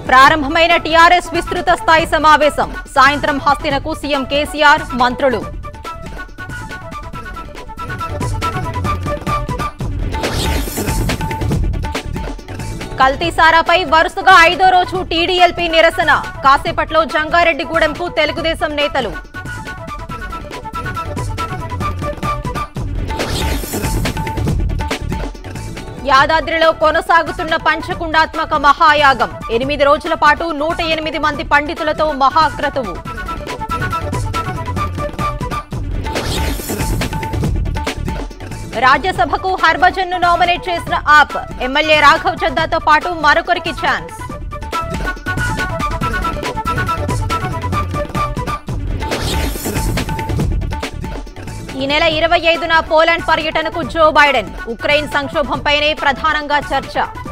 ప్రారంభమైన టీఆర్ఎస్ విస్తృత స్థాయి సమావేశం సాయంత్రం హస్తినకు సీఎం కేసీఆర్ మంత్రులు కల్తీ సారాపై వరుసగా ఐదో రోజు టీడీఎల్పీ నిరసన కాసేపట్లో జంగారెడ్డిగూడెంకు తెలుగుదేశం నేతలు యాదాద్రిలో కొనసాగుతున్న పంచకుండాత్మక మహాయాగం ఎనిమిది రోజుల పాటు నూట ఎనిమిది మంది పండితులతో మహాక్రతువు రాజ్యసభకు హర్భజన్ ను నామినేట్ చేసిన ఆప్ ఎమ్మెల్యే రాఘవ్ చద్దాతో పాటు మరొకరికి ఛాన్స్ ఈ నెల ఇరవై ఐదున పోలాండ్ పర్యటనకు జో బైడెన్ ఉక్రెయిన్ సంక్షోభంపైనే ప్రధానంగా చర్చ